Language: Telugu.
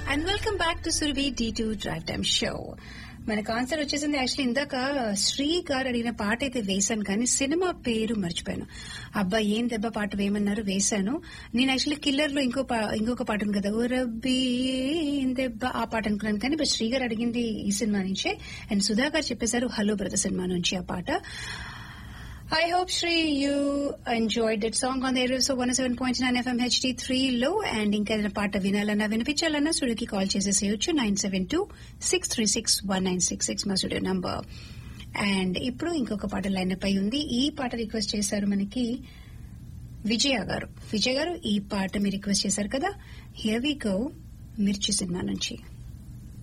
and welcome back to Surabhi D two drive time show మనకు ఆన్సర్ వచ్చేసింది యాక్చువల్లీ ఇందాక శ్రీ గారు అడిగిన పాట అయితే వేశాను కానీ సినిమా పేరు మర్చిపోయాను అబ్బా ఏం దెబ్బ పాట వేయమన్నారు వేశాను నేను యాక్చువల్లీ కిల్లర్ లో ఇంకో పా- ఇంకొక పాట ఉంది కదా ఓ రబ్బీ ఏం దెబ్బ ఆ పాట అనుకున్నాను కానీ ఇప్పుడు శ్రీ గారు అడిగింది ఈ సినిమా నుంచే అండ్ సుధా గారు చెప్పేశారు హలో బ్రదర్ సినిమా నుంచి ఆ పాట I hope Shri you enjoyed that song on the air so 107.9 FM HD3 లో అండ్ ఇంకా ఏదైనా పాట వినాలన్నా వినిపించాలన్నా స్టూడియోకి కాల్ చేసేసేయచ్చు nine seven two six three six one nine six six మా స్టూడియో నంబర్ అండ్ ఇప్పుడు ఇంకొక పాట లైన్ అప్ అయి ఉంది ఈ పాట రిక్వెస్ట్ చేశారు మనకి విజయ గారు విజయ్ గారు ఈ పాట మీరు రిక్వెస్ట్ చేశారు కదా here we go Mirchi cinema నుంచి